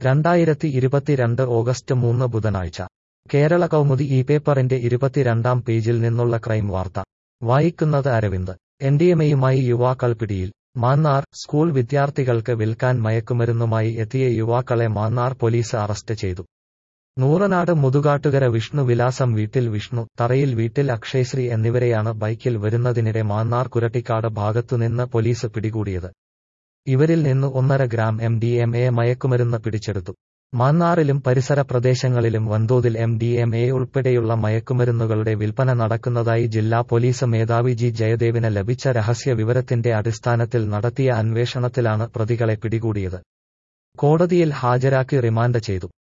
രണ്ടായിരത്തി ഇരുപത്തിരണ്ട് ഓഗസ്റ്റ് മൂന്ന് ബുധനാഴ്ച കേരള കൗമുദി ഈ പേപ്പറിന്റെ ഇരുപത്തിരണ്ടാം പേജിൽ നിന്നുള്ള ക്രൈം വാർത്ത വായിക്കുന്നത് അരവിന്ദ് എൻഡിഎമയുമായി യുവാക്കൾ പിടിയിൽ മാന്നാർ സ്കൂൾ വിദ്യാർത്ഥികൾക്ക് വിൽക്കാൻ മയക്കുമരുന്നുമായി എത്തിയ യുവാക്കളെ മാന്നാർ പോലീസ് അറസ്റ്റ് ചെയ്തു നൂറനാട് മുതുകാട്ടുകര വിഷ്ണു വിലാസം വീട്ടിൽ വിഷ്ണു തറയിൽ വീട്ടിൽ അക്ഷയശ്രീ എന്നിവരെയാണ് ബൈക്കിൽ വരുന്നതിനിടെ മാന്നാർ കുരട്ടിക്കാട് ഭാഗത്തുനിന്ന് പോലീസ് പിടികൂടിയത് ഇവരിൽ നിന്ന് ഒന്നര gram M D M A മയക്കുമരുന്ന് പിടിച്ചെടുത്തു മാന്നാറിലും പരിസര പ്രദേശങ്ങളിലും വൻതോതിൽ എം ഡി എം എ ഉൾപ്പെടെയുള്ള മയക്കുമരുന്നുകളുടെ വിൽപ്പന നടക്കുന്നതായി ജില്ലാ പോലീസ് മേധാവി ജി ജയദേവിന് ലഭിച്ച രഹസ്യ വിവരത്തിന്റെ അടിസ്ഥാനത്തിൽ നടത്തിയ അന്വേഷണത്തിലാണ് പ്രതികളെ പിടികൂടിയത് കോടതിയിൽ ഹാജരാക്കി റിമാൻഡ് ചെയ്തു